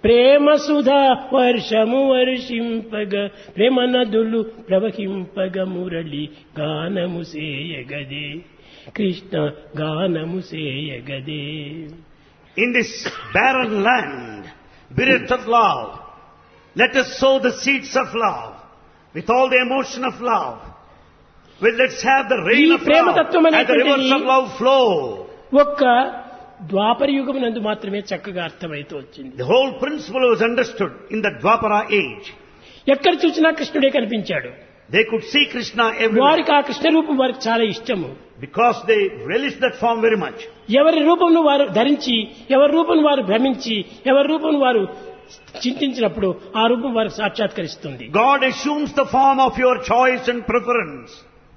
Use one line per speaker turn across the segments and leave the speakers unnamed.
ప్రేమ సుధా వర్షము వర్షింపగ ప్రేమ నదులు ప్రవహింపగ మురళి గానము సేయగదే కృష్ణ గానము సేయగదే
In this barren land, bereft of love, let us sow the seeds of love with all the emotion of love. Well, let's have the rain
ఈ
of love
ప్రేమతత్వం
and the rivers
అనేటువంటిది
of love flow.
ఒక్క ద్వాపర యుగం నందు మాత్రమే చక్కగా అర్థమైతూ వచ్చింది
The whole principle was understood in the Dwapara age.
ఎక్కడ చూసినా కృష్ణుడే కనిపించాడు
They could see Krishna everywhere
వారికి ఆ కృష్ణ రూపం వారికి చాలా ఇష్టము
because they relished that form very much.
ఎవరి రూపంను వారు ధరించి ఎవరి రూపం వారు భ్రమించి ఎవరి రూపం వారు చింతించినప్పుడు ఆ రూపం వారికి సాక్షాత్కరిస్తుంది
God assumes the form of your choice and preference.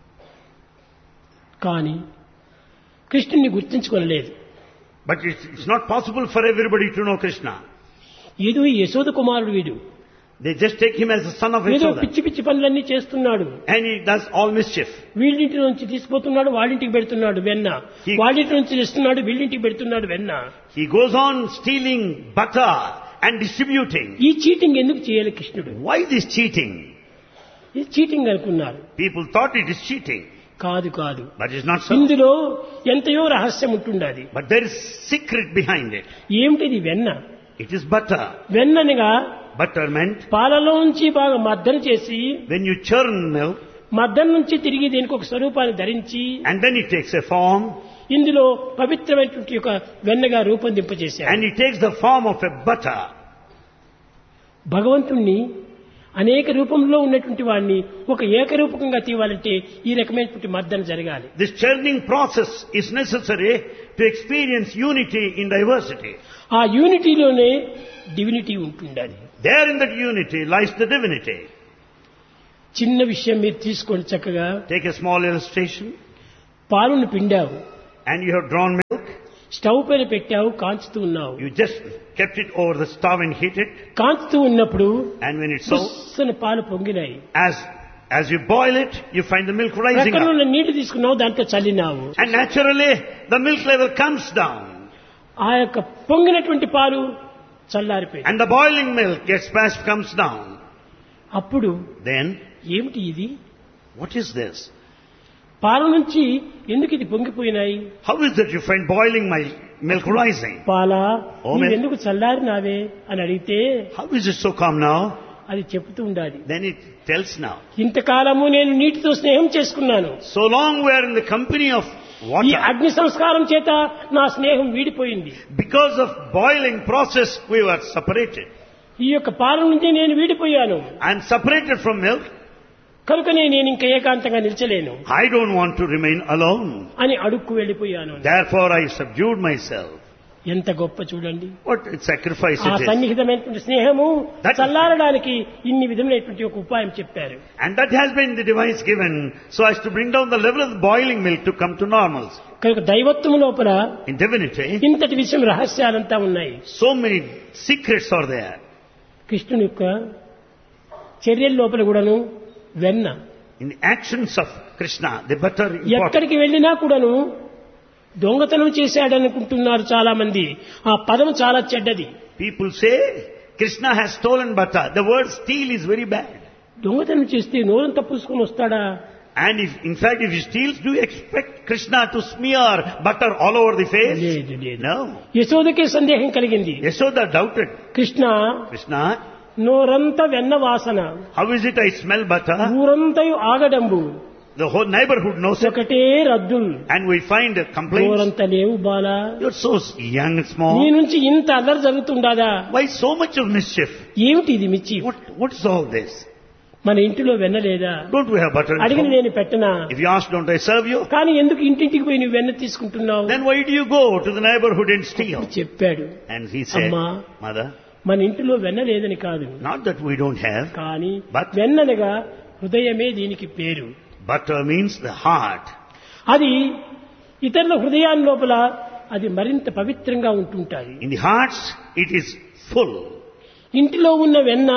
కానీ కృష్ణుని గుర్తించుకోలేదు
But it's, it's not possible for everybody to know Krishna.
ఏదో ఈ యశోద కుమారుడు వీడు
They just take him as the son of
ఏదో
Yashoda.
పిచ్చి పిచ్చి పనులన్నీ చేస్తున్నాడు
And he does all mischief.
వీళ్ళింటి నుంచి తీసుకుపోతున్నాడు వాళ్ళింటికి పెడుతున్నాడు వెన్న
He-
వాళ్ళింటి నుంచి తెస్తున్నాడు వీళ్ళింటికి పెడుతున్నాడు వెన్న
He goes on stealing butter and distributing.
ఈ చీటింగ్ ఎందుకు చేయాలి కృష్ణుడు
Why this cheating?
ఇది చీటింగ్ అనుకున్నారు
People thought it is cheating,
కాదు కాదు
but it's not so.
ఇందులో ఎంతయో రహస్యం ఉంటుండాది
But there is secret behind it.
ఏమిటిది వెన్న
It is butter.
వెన్ననగా
Butter meant
పాలలోంచి బాగా మద్దన చేసి
when you churn milk
మద్దన నుంచి తిరిగి దీనికి ఒక స్వరూపాన్ని ధరించి
and then it takes a form
ఇందులో పవిత్రమైనటువంటి ఒక వెన్నగా రూపొందింపజేశారు
and it takes the form of a butter.
భగవంతుణ్ణి అనేక రూపంలో ఉన్నటువంటి వాడిని ఒక ఏకరూపకంగా తీయాలంటే ఈ రకమైనటువంటి మద్దన జరగాలి
This churning process is necessary to experience unity in diversity.
ఆ యూనిటీలోనే డివినిటీ ఉంటుండాలి
There in that unity lies the divinity.
చిన్న విషయం మీరు తీసుకోండి చక్కగా
Take a small illustration
పాలును పిండావు
and you have drawn milk.
Stove పైన పెట్టావు కాంచుతూ ఉన్నావు
You just kept it over the stove and heat it
కాంచుతూ ఉన్నప్పుడు
and when it's so,
బుస్సన పాలు పొంగినాయి
as, as you boil it, you find the milk rising
ప్రక్కన
up.
ఉన్న నీటి తీసుకున్నావు దాంట్లో చల్లినావు
And naturally, the milk level comes down.
ఆ యొక్క పొంగినటువంటి పాలు చల్లారిపోయి
And the boiling milk gets fast comes down.
అప్పుడు
Then,
ఏమిటి ఇది
what is this?
పాల నుంచి ఎందుకు ఇది పొంగిపోయినాయి
How is that you find boiling my milk rising?
పాలా
ఓ మే-
ఎందుకు చల్లారినావే అని అడిగితే
How is it so calm now?
అది చెబుతూ ఉండాలి
Then it tells now.
ఇంతకాలము నేను నీటితో స్నేహం చేసుకున్నాను
So long we are in the company of
ఈ
water.
అగ్ని సంస్కారం చేత నా స్నేహం వీడిపోయింది
Because of boiling process, we were separated.
ఈ యొక్క పాల నుంచి నేను వీడిపోయాను
I am separated from milk.
కనుకనే నేను ఇంకా ఏకాంతంగా నిల్చలేను
I don't want to remain alone.
అని అడుక్కు వెళ్ళిపోయాను
Therefore I subdued myself.
ఎంత గొప్ప చూడండి
What a sacrifice
ఆ
it is.
సన్నిహితమైనటువంటి స్నేహము
That is-
చల్లారడానికి ఇన్ని విధమైనటువంటి ఒక ఉపాయం చెప్పారు
And that has been the device given so as to bring down the level of the boiling milk to come to normals.
కనుక దైవత్వము లోపల
In divinity,
ఇంతటి విషయం రహస్యాలంతా ఉన్నాయి
so many secrets are there.
కృష్ణుని యొక్క చర్యల లోపల కూడాను వెన్న
In the actions of Krishna, the butter important.
ఎక్కడికి వెళ్ళినా కూడాను దొంగతనం చేశాడనుకుంటున్నారు చాలా మంది ఆ పదం చాలా చెడ్డది
People say Krishna has stolen butter. The word steal is very bad.
దొంగతనం చేస్తే నోరంతా పూసుకొని వస్తాడా
And if, in fact, if he steals, do you expect Krishna to smear butter all over the face?
లేదు లేదు
No.
యశోదకే సందేహం కలిగింది
Yashoda doubted.
Krishna
Krishna,
నోరంతా వెన్న వాసన
how is it I smell butter?
ఊరంతయు ఆగడంబు
The whole neighborhood knows it.
ఒకటే రద్దులు
And we find complaints.
నోరంత లేవు Bala
You're so young and
నీ
small.
నుంచి ఇంత అల్లరి జరుగుతుండదా
Why so much of mischief?
ఏమిటి ఇది మిచ్చి
What, what's all this?
మన ఇంటిలో వెన్న లేదా
Don't we have butter at
అడిగిన
home?
నేను పెట్టనా
If you ask, don't I serve you?
కానీ ఎందుకు ఇంటింటికి పోయి నువ్వు వెన్న తీసుకుంటున్నావు
Then why do you go to the neighborhood and steal?
చెప్పాడు
And he said,
Amma.
Mother,
మన ఇంటిలో వెన్న లేదని కాదు
not that we don't have.
కానీ
But-
వెన్ననగా హృదయమే దీనికి పేరు
Butter means the heart.
అది ఇతరుల హృదయాన్ని లోపల అది మరింత పవిత్రంగా ఉంటుంటాయి
In the hearts, it is full.
ఇంటిలో ఉన్న వెన్న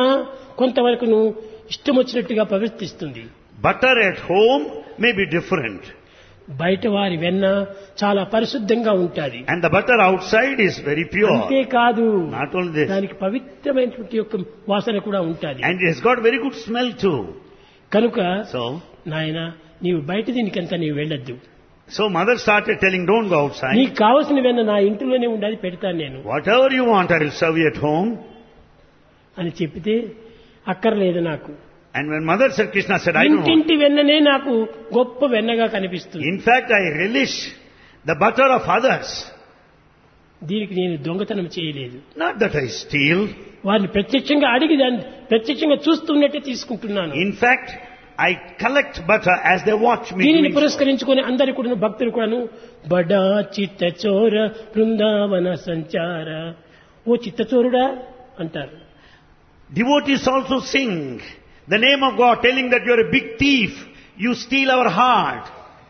కొంతవరకును ఇష్టం వచ్చినట్టుగా ప్రవర్తిస్తుంది
Butter at home may be different.
బయట వారి వెన్న చాలా పరిశుద్ధంగా ఉంటుంది
And the butter outside is very pure.
అంతేకాదు
Not only this.
దానికి పవిత్రమైనటువంటి యొక్క వాసన కూడా ఉంటుంది
And it has got very good smell too.
కనుక
So,
నాయన నీవు బయట దీనికంతా నీవు వెళ్ళొద్దు
so mother started telling, don't go outside.
నీకు కావలసిన వెన్న నా ఇంటిలోనే ఉండాలి పెడతాను నేను
Whatever you want, I will serve you at home.
అని చెప్పితే అక్కర్లేదు నాకు
And when mother said, Krishna said, I don't want.
ఇంటింటి వెన్ననే నాకు గొప్ప వెన్నగా కనిపిస్తుంది
In fact, I relish the butter of others.
దీనికి నేను దొంగతనం చేయలేదు
Not that I steal.
వారిని ప్రత్యక్షంగా అడిగి దాన్ని ప్రత్యక్షంగా చూస్తున్నట్టే తీసుకుంటున్నాను
In fact, I collect butter as they watch me.
దీనిని
doing so.
పురస్కరించుకొని అందరి కూడా భక్తులు కూడాను బడా చిత్త చోర బృందావన సంచార ఓ చిత్తచోరుడా అంటారు
Devotees also sing the name of God, telling that you are a big thief. You steal our heart.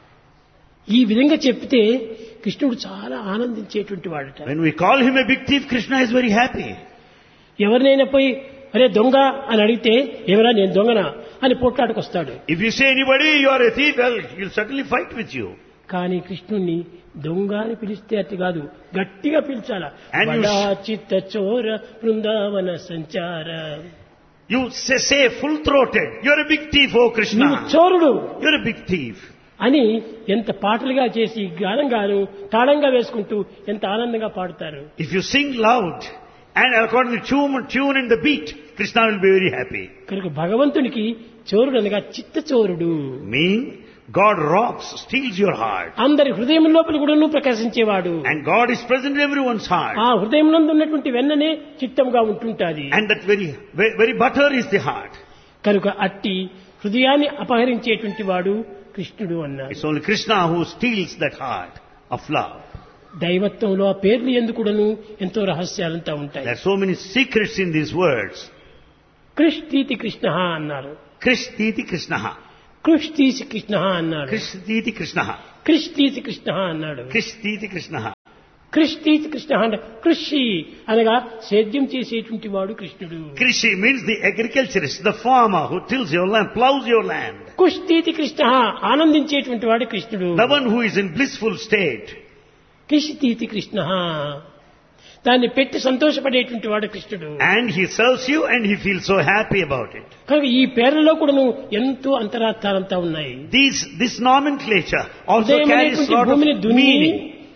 ఈ విధంగా చెప్తే కృష్ణుడు చాలా ఆనందించేటువంటి వాడట
When we call him a big thief, Krishna is very happy.
ఎవరినైనా పోయి అరే దొంగ అని అడిగితే ఎవరా నేను దొంగనా అని పోట్లాడుకొస్తాడు
If you say anybody you are a thief, well, he'll certainly fight with you.
కానీ కృష్ణుణ్ణి దొంగ అని పిలిస్తే అతి కాదు గట్టిగా పిలిచాల
And you-
బడా చిత్త చోర బృందావన సంచార
You say, say full throated, you're a big thief, oh
నీవు
Krishna.
చోరుడు
You're a big thief.
అని ఎంత పాటలుగా చేసి గానంగాను తాళంగా వేసుకుంటూ ఎంత ఆనందంగా పాడుతారు
If you sing loud and according to tune, tune and the beat, Krishna will be very happy.
కనుక భగవంతునికి చోరుడు అనగా చిత్త చోరుడు
Mean, God robs, steals your heart.
అందరి హృదయం లోపల కూడా ప్రకాశించేవాడు
And God is present in everyone's heart.
ఆ హృదయంలో ఉన్నటువంటి వెన్ననే చిత్తంగా ఉంటుంటాది
And that very, very, very butter is the heart.
కనుక అట్టి హృదయాన్ని అపహరించేటువంటి వాడు కృష్ణుడు అన్నారు
It's only Krishna who steals that heart of love.
దైవత్వంలో ఆ పేర్లు ఎందుకుడను ఎంతో రహస్యాలంతా ఉంటాయి
There are so many secrets in these words.
కృష్ణీతి Krishna అన్నారు
Krishtiti Krishna.
కృష్ణీసి కృష్ణ అన్నాడు
Krishtiti Krishna.
కృష్ణీతి కృష్ణ అన్నాడు
Krishtiti Krishna.
కృష్ణీతి కృష్ణ అంటే కృషి అనగా సేద్యం చేసేటువంటి వాడు కృష్ణుడు
Krishi means the agriculturist, the farmer who tills your land, plows your land.
కుష్ఠీతి Krishna ఆనందించేటువంటి వాడు కృష్ణుడు
The one who is in blissful state.
కృషితీతి Krishna దాన్ని పెట్టి సంతోషపడేటువంటి వాడు కృష్ణుడు
And he serves you and he feels so happy about it.
కనుక ఈ పేర్లలో కూడాను ఎంతో అంతరార్థాలంతా ఉన్నాయి
These, this nomenclature also
హృదయం
carries
అనేటువంటి
lot of
భూమిని దున్ని
meaning.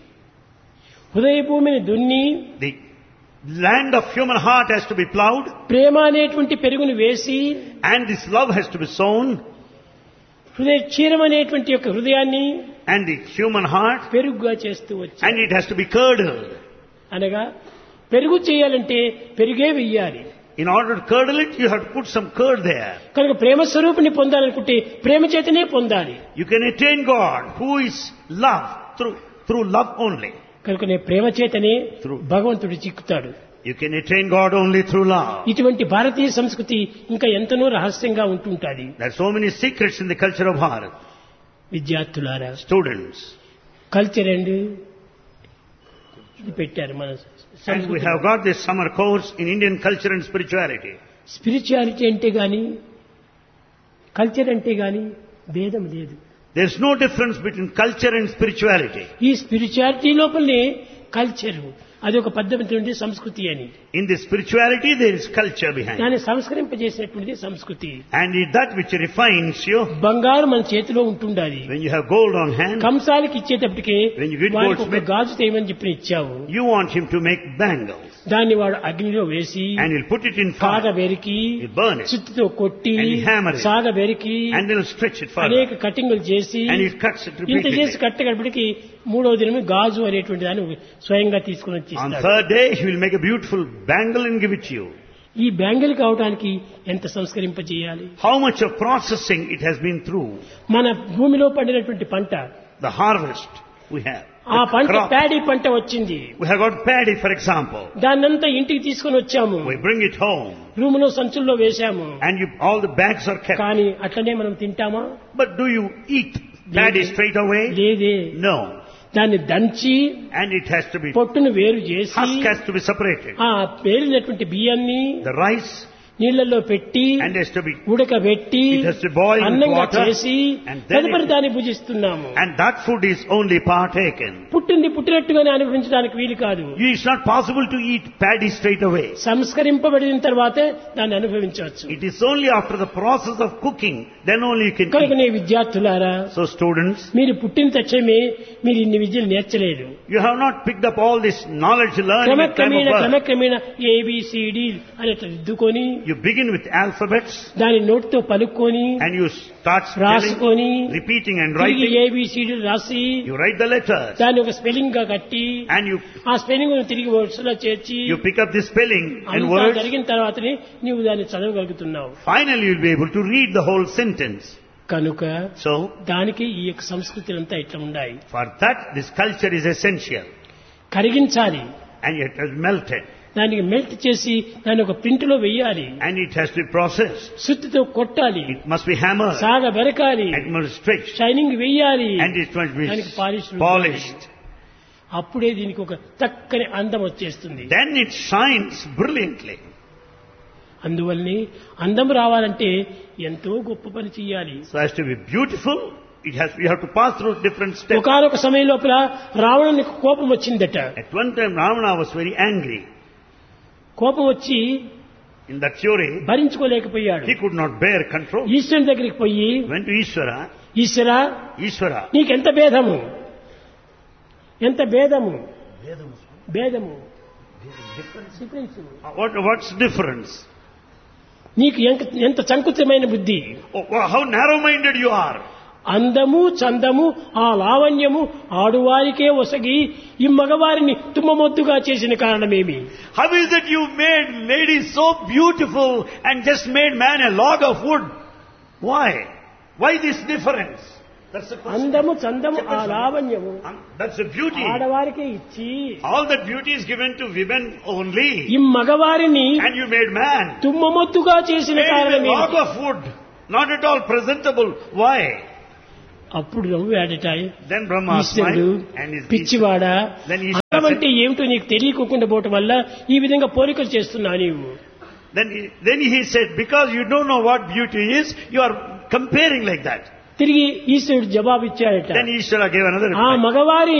హృదయ భూమిని దున్ని
The land of human heart has to be plowed
ప్రేమ అనేటువంటి పెరుగుని వేసి
and this love has to be sown
హృదయ క్షీరం అనేటువంటి యొక్క హృదయాన్ని
and the human heart
పెరుగుగా చేస్తూ వచ్చి
and it has to be curdled.
అనగా పెరుగు చేయాలంటే పెరుగే వెయ్యాలి
In order to curdle it, you have to put some curd there.
కనుక ప్రేమ స్వరూపుని పొందాలనుకుంటే ప్రేమ చేతనే పొందాలి
You can attain God, who is love, through, through love only.
కనుక నేను ప్రేమ చేతనే
True.
భగవంతుడు చిక్కుతాడు
You can attain God only through love.
ఇటువంటి భారతీయ సంస్కృతి ఇంకా ఎంతనో రహస్యంగా ఉంటుంటాది
There are so many secrets in the culture of Bharat.
విద్యార్థులారా
Students.
కల్చర్ అండ్ ఇది పెట్టారు మన
And we have got this summer course in Indian culture and spirituality.
Spirituality అంటే గాని కల్చర్ అంటే గాని భేదం లేదు
There's no difference between culture and spirituality.
ఈ స్పిరిచువాలిటీ లోపలనే కల్చర్ అది ఒక పద్ధతి సంస్కృతి అని
In the spirituality, there is culture behind.
దాన్ని సంస్కరింపజేసినటువంటిది సంస్కృతి
And it that which refines you,
బంగారు మన చేతిలో ఉంటుండాలి
when you have gold on hand,
కంసాలకి ఇచ్చేటప్పటికి
When you get
వాడికి ఒక
goldsmith-
గాజు తేమని చెప్పి ఇచ్చావు
you want him to make bangles.
దాన్ని వాడు అగ్నిలో వేసి
And he'll put it in
కాగ
fire.
వెరికి
He'll burn it.
సుత్తితో కొట్టి
And he hammer it.
సాగ వెరికి
And then he'll stretch it further.
అనేక కటింగులు చేసి
And he cuts it
ఇంత చేసి
repeatedly.
కట్టగడిపటికి మూడవ దినమే గాజు అనేటువంటి దాన్ని స్వయంగా తీసుకుని వచ్చి
On
ఇస్తాడు.
third day, he will make a beautiful bangle and give it to you.
ఈ బ్యాంగిల్ కావడానికి ఎంత సంస్కరింపజేయాలి
How much of processing it has been through.
మన భూమిలో పండినటువంటి పంట
The harvest we have.
ఆ
The
పంట
crop.
ప్యాడీ పంట వచ్చింది
We have got paddy, for example.
దాన్నంతా ఇంటికి తీసుకొని వచ్చాము
We bring it home.
Room లో సంచుల్లో వేశాము
And you, all the bags are kept.
కానీ అట్లనే మనం తింటామా
But do you eat paddy straight away?
లేదే
No.
దాన్ని దంచి
And it has to be,
పొట్టును వేరు చేసి
husk has to be separated.
ఆ పేరినటువంటి బియ్యాన్ని
The rice,
నీళ్లలో పెట్టి
and has to be,
ఉడకబెట్టి
It has to boil with
అన్నంగా
water,
చేసి
and then
తదుపరి
it-
దాన్ని భుజిస్తున్నాము
and that food is only partaken.
పుట్టింది పుట్టినట్టుగానే అనుభవించడానికి వీలు కాదు
It's not possible to eat paddy straight away.
సంస్కరింపబడిన తర్వాతే దాన్ని అనుభవించవచ్చు
It is only after the process of cooking, then only you can eat.
కనుకనే విద్యార్థులారా
So students,
మీరు పుట్టిన తక్షణమే మీరు ఇన్ని విద్యలు నేర్చలేదు
you have not picked up all this knowledge learned at time
క్రమక్రమేణ
of birth.
క్రమక్రమేణ ఏబిసిడి అని అట్లా దిద్దుకొని
You begin with alphabets
దాని నోటితో పలుక్కొని
and you start spelling,
రాసుకొని
repeating and
తిరిగి
writing.
ఏబిసిడి రాసి
You write the letters
దాన్ని ఒక స్పెల్లింగ్ గా కట్టి
and you,
ఆ స్పెల్లింగ్ తిరిగి వర్డ్స్ లో చేర్చి
you pick up the spelling and
అంతా
words.
జరిగిన తర్వాతనే నీవు దాన్ని చదవగలుగుతున్నావు
Finally you'll be able to read the whole sentence.
కనుక
So,
దానికి ఈ యొక్క సంస్కృతి అంతా ఇట్లా ఉన్నాయి
for that this culture is essential
కరిగించాలి
and it has melted
దానికి మెల్ట్ చేసి దాన్ని ఒక ప్రింట్ లో వెయ్యాలి
and it has to be processed.
సుత్తితో కొట్టాలి
It must be hammered
సాగ బెరకాలి
and it must be stretched
shining వెయ్యాలి
and it must be
దానికి పాలిష్
polished.
అప్పుడే దీనికి ఒక చక్కని అందం వచ్చేస్తుంది
Then it shines brilliantly.
అందువల్లనే అందం రావాలంటే ఎంతో గొప్ప పని చెయ్యాలి
So as to be beautiful, it has, you have to pass through different steps.
ఒకనొక సమయం లోపల రావణునికి కోపం వచ్చిందట
At one time Ravana was very angry.
కోపం వచ్చి
In that fury,
భరించుకోలేకపోయాడు
he could not bear control.
ఈశ్వరుని దగ్గరికి పోయి
Went to Ishvara.
ఈశ్వరా
Ishvara.
నీకెంత భేదము ఎంత భేదము భేదము Difference.
What, what's difference?
నీకు ఎంత- ఎంత సంకుచితమైన బుద్ధి
Oh, wow, how narrow-minded you are.
అందము చందము ఆ లావణ్యము ఆడువారికే ఒసగి ఈ మగవారిని తుమ్మమొద్దుగా చేసిన కారణమేమి
How is it you made ladies so beautiful and just made man a log of wood? Why? Why this difference? That's the question.
అందము చందము ఆ లావణ్యము
Um, That's the beauty.
ఆడవారికే ఇచ్చి
All that beauty is given to women only.
ఈ మగవారిని
And you made man.
తుమ్మమొద్దుగా చేసిన
Made him a
కారణమేమి
log of wood. Not at all presentable. Why?
అప్పుడు నవ్వాడట
Then Brahma
ఈశ్వరుడు
smiled and his
పిచ్చివాడా
Then Ishvara
అందం
said-
అంటే ఏమిటో నీకు తెలియకోకుండా పోవటం వల్ల ఈ విధంగా పోలికలు చేస్తున్నావు నీవు
Then he, then he said, because you don't know what beauty is, you are comparing like that.
తిరిగి ఈశ్వరుడు జవాబు ఇచ్చాడట
Then Ishvara gave another
ఆ
reply.
మగవారి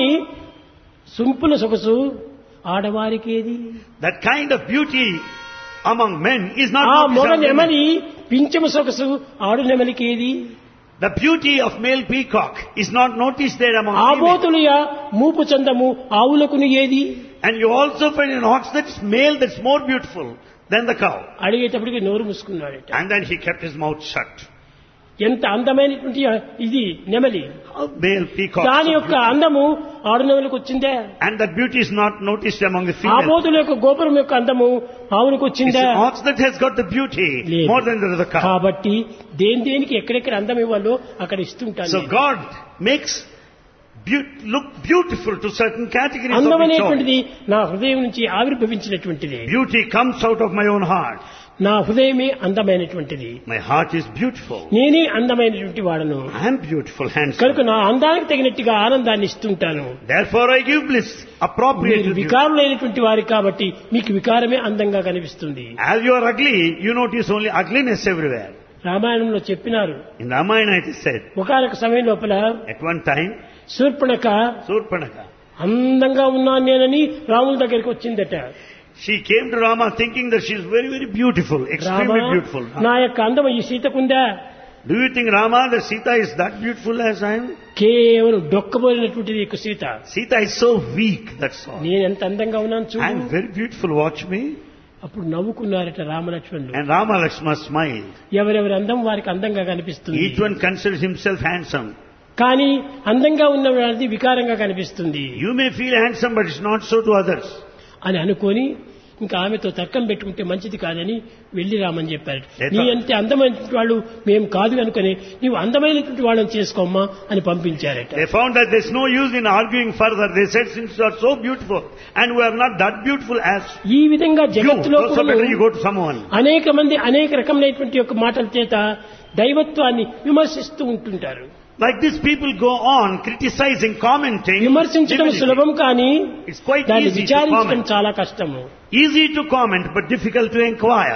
సుంపుల సొగసు ఆడవారికి ఏది
That kind of beauty among men is not
ఆ
noticed
మొగ
among women.
నెమలి పింఛము సొగసు ఆడు నెమలికి ఏది
The beauty of male peacock is not noticed there among females.
ఆబోతులుయ మూపు చందము ఆవులకును ఏది
And you also find an ox that's male that's more beautiful than the cow.
అడిగేటప్పటికి నోరు మూసుకున్నాడట
And then he kept his mouth shut.
ఎంత అందమైనటువంటి ఇది నెమలి
How male peacocks
దాని
are
యొక్క
beautiful.
అందము ఆడు నెమలికి వచ్చిందే
And that beauty is not noticed among the females.
ఆబోతుల యొక్క గోపురం యొక్క అందము ఆవులకు
It's
వచ్చిందా
the ox that has got the beauty
లేదు.
more than the cow.
కాబట్టి దేని దేనికి ఎక్కడెక్కడ అందం ఇవ్వాలో అక్కడ ఇస్తుంటాను
So God makes beau- look beautiful to certain categories
అందం
of each
అనేటువంటిది నా హృదయం నుంచి ఆవిర్భవించినటువంటిది
Beauty comes out of my own heart.
నా హృదయమే అందమైనటువంటిది
My heart is beautiful.
నేనే అందమైనటువంటి వాడను
I am beautiful, handsome.
కనుక నా అందానికి తగినట్టుగా ఆనందాన్ని ఇస్తుంటాను
Therefore I give bliss appropriate
మీరు
to beauty.
వికారులైనటువంటి వారి కాబట్టి మీకు వికారమే అందంగా కనిపిస్తుంది
As you are ugly, you notice only ugliness everywhere.
రామాయణంలో చెప్పినారు
In Ramayana it is said,
ఒకనొక సమయం లోపల
at one time,
Shurpanakha
Surpanaka,
అందంగా ఉన్నాను నేనని రాముల దగ్గరికి వచ్చిందట
she came to Rama thinking that she is very, very beautiful,
Rama
extremely beautiful.
నా యొక్క అందం ఈ సీతకుందా
Do you think Rama, that Sita is that beautiful as I am?
కేవలం డొక్కబోలినటువంటిది యొక్క Sita
Sita is so weak, that's all.
నేను ఎంత అందంగా ఉన్నాను
I
చూడు
am very beautiful, watch me.
అప్పుడు నవ్వుకున్నారట రామలక్ష్మణులు
And Rama Lakshmana smiled.
ఎవరెవరి అందం వారికి అందంగా కనిపిస్తుంది
Each one considers himself handsome.
కానీ అందంగా ఉన్నవాడిది వికారంగా కనిపిస్తుంది
You may feel handsome, but it's not so to others.
అని అనుకొని ఇంకా ఆమెతో తర్కం పెట్టుకుంటే మంచిది కాదని వెళ్లి రామని చెప్పారు
ఏత-
నీ అంతే అందమైనటువంటి వాళ్ళు మేము కాదు అనుకుని నీవు అందమైనటువంటి వాళ్ళని చేసుకోమ్మా అని పంపించారట
They found that there's no use in arguing further. They said, since you are so beautiful and we are not that beautiful as
ఈ విధంగా
you,
జగత్తులో
so better you go to someone.
అనేక మంది అనేక రకమైనటువంటి యొక్క మాటల చేత దైవత్వాన్ని విమర్శిస్తూ ఉంటుంటారు
Like this, people go on criticizing, commenting.
విమర్శించడం
divinity.
సులభం కానీ
It's quite
దాన్ని
easy to
విచారించడం
comment.
చాలా కష్టము
Easy to comment, but difficult to inquire.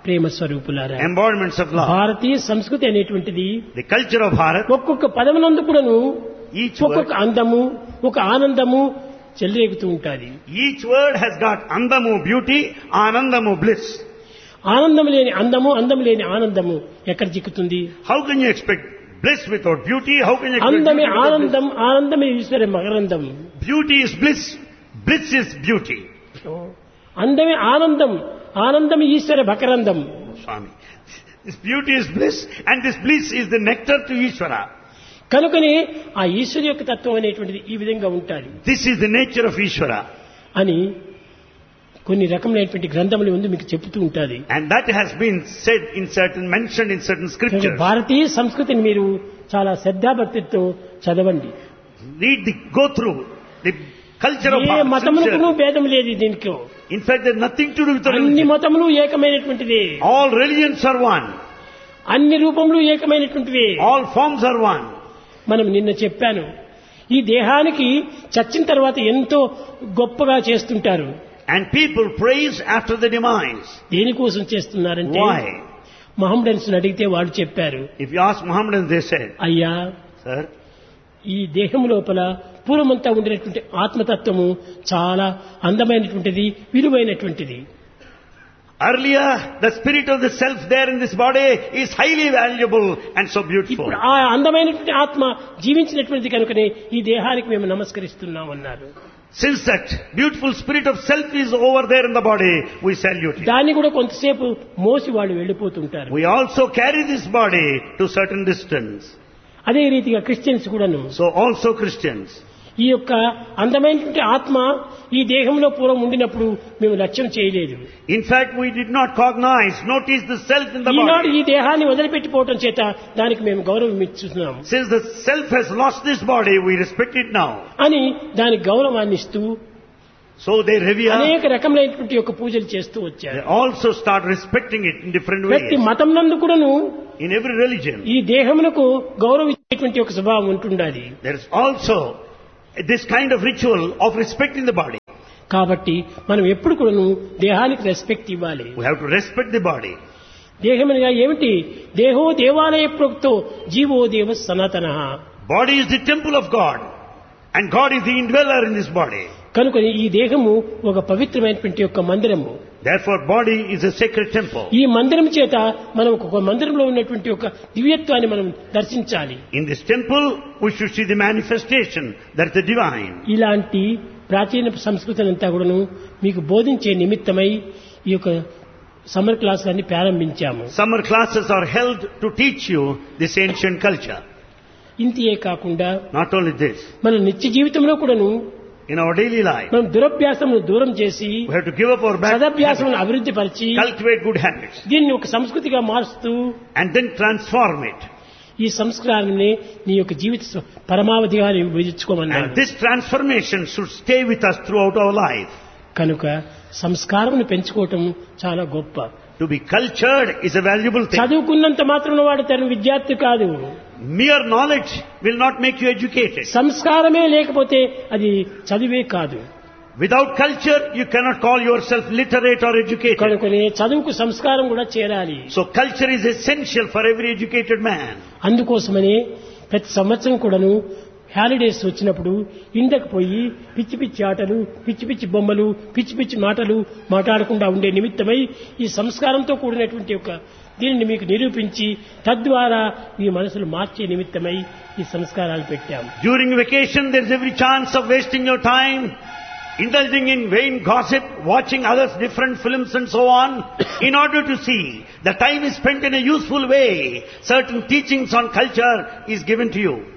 ప్రేమ స్వరూపులారా
embodiments of love.
భారతీయ సంస్కృతి అనేటువంటిది
The culture of Bharat,
ఒక్కొక్క పదమునందు కూడాను
each
ఒక్కొక్క
word,
అందము ఒక ఆనందము చెలరేగుతూ ఉంటుంది
each word has got andamu beauty, anandamu bliss.
ఆనందం లేని అందము అందం లేని ఆనందము ఎక్కడ చిక్కుతుంది
How can you expect bliss without beauty? How can you expect
అందమే
beauty without bliss?
ఆనందం ఆనందమే ఈశ్వర మకరందం
Beauty is bliss, bliss is beauty.
అందమే ఆనందం ఆనందం ఈశ్వర భకరందం
Swami. This beauty is bliss and this bliss is the nectar to Ishvara.
కనుకనే ఆ ఈశ్వరి యొక్క తత్వం అనేటువంటిది ఈ విధంగా ఉంటాది
This is the nature of Ishvara.
అని కొన్ని రకములైనటువంటి గ్రంథములు ఉంది మీకు చెప్తూ ఉంటుంది
And that has been said in certain, mentioned in certain
కనుక
scriptures.
భారతీయ సంస్కృతిని మీరు చాలా శ్రద్ధాభక్తితో చదవండి
Read the, go through the culture of
A
Bharat.
మతమునకును
sincerely.
భేదం లేదు దీనికి
In fact, there's nothing to do with the
అన్ని
religion.
మతములు ఏకమైనటువంటిది
All religions are one.
అన్ని రూపములు ఏకమైనటువంటివి
All forms are one.
మనం నిన్న చెప్పాను ఈ దేహానికి చచ్చిన తర్వాత ఎంతో గొప్పగా చేస్తుంటారు
And people praise after the demise.
దేనికోసం చేస్తున్నారంటే
Why?
మహమ్మడన్స్ అడిగితే వాళ్ళు చెప్పారు
If you ask Muhammadans, they said,
అయ్యా
Sir,
ఈ దేహం లోపల పూర్వమంతా ఉండినటువంటి ఆత్మతత్వము చాలా అందమైనటువంటిది విలువైనటువంటిది
earlier the spirit of the self there in this body is highly valuable and so beautiful.
ఇప్పుడు ఆ అందమైనటువంటి ఆత్మ జీవించినటువంటిది కనుకనే ఈ దేహానికి మేము నమస్కరిస్తున్నాం అన్నారు
Since that beautiful spirit of self is over there in the body, we salute it.
దాన్ని కూడా కొంతసేపు మోసి వాళ్ళు వెళ్ళిపోతుంటారు
We also carry this body to certain distance.
అదే రీతిగా క్రిస్టియన్స్ కూడాను
So also Christians.
ఈ యొక్క అందమైనటువంటి ఆత్మ ఈ దేహంలో పూర్వం ఉండినప్పుడు మేము లక్ష్యం చేయలేదు
In fact, we did not cognize, notice the self in the
Eenadu
body.
ఈ దేహాన్ని వదిలిపెట్టిపోవటం చేత దానికి మేము గౌరవం ఇస్తున్నాం
Since the self has lost this body, we respect it now.
అని దానికి గౌరవాన్ని ఇస్తూ
So they revere.
అనేక రకములైనటువంటి యొక్క పూజలు చేస్తూ
They
వచ్చారు
also start respecting it in different
ప్రతి
ways.
మతం నందు కూడాను
In every religion,
ఈ దేహమునకు గౌరవం ఇచ్చేటువంటి ఒక స్వభావం ఉంటుండాలి
there is also this kind of ritual of respecting the body.
కాబట్టి మనం ఎప్పుడు కూడాను దేహానికి రెస్పెక్ట్ ఇవ్వాలి
We have to respect the body.
దేహమనగా ఏమిటి దేహో దేవాలయ ప్రోక్తో జీవో దేవ సనాతన
Body is the temple of God. And God is the indweller in this body.
కనుక ఈ దేహము ఒక పవిత్రమైనటువంటి యొక్క మందిరము
Therefore, body is a sacred temple.
ఈ మందిరం చేత మనం ఒక మందిరంలో ఉన్నటువంటి ఒక దివ్యత్వాన్ని మనం దర్శించాలి
In this temple, we should see the manifestation that is the divine.
ఇలాంటి ప్రాచీన సంస్కృతిని అంతా కూడాను మీకు బోధించే నిమిత్తమై ఈ యొక్క సమ్మర్ క్లాసులన్నీ ప్రారంభించాము
Summer classes are held to teach you this ancient culture.
ఇంతియే కాకుండా
Not only this,
మన నిత్య జీవితంలో కూడాను
in our daily life,
మనం దురభ్యాసమును దూరం చేసి
we have to give up our bad habits,
సదభ్యాసమును అభివృద్ధి పరిచి
cultivate good habits,
దీన్ని ఒక సంస్కృతిగా మారుస్తూ
and then transform it.
ఈ సంస్కారాన్ని నీ యొక్క జీవిత స్వ- పరమావధిగా నీవు విధించుకోమన్నాడు
And this transformation should stay with us throughout our life.
కనుక సంస్కారమును పెంచుకోవటం చాలా గొప్ప
To be cultured is a valuable thing.
చదువుకున్నంత మాత్రం వాడు తన విద్యార్థి కాదు
Mere knowledge will not make you educated.
సంస్కారమే లేకపోతే అది చదివే కాదు
Without culture, you cannot call yourself literate or educated.
కనుకనే చదువుకు సంస్కారం కూడా చేరాలి
So culture is essential for every educated man.
అందుకోసమనే ప్రతి సంవత్సరం కూడాను హాలిడేస్ వచ్చినప్పుడు ఇండకు పోయి పిచ్చి పిచ్చి ఆటలు పిచ్చి పిచ్చి బొమ్మలు పిచ్చి పిచ్చి మాటలు మాట్లాడకుండా ఉండే నిమిత్తమై ఈ సంస్కారంతో కూడినటువంటి ఒక దీనిని మీకు నిరూపించి తద్వారా మీ మనసులు మార్చే నిమిత్తమై ఈ సంస్కారాలు పెట్టాం
During vacation, there is every chance of wasting your time, indulging in vain gossip, watching others' different films and so on, in order to see the time is spent in a useful way. Certain teachings on culture is given to you.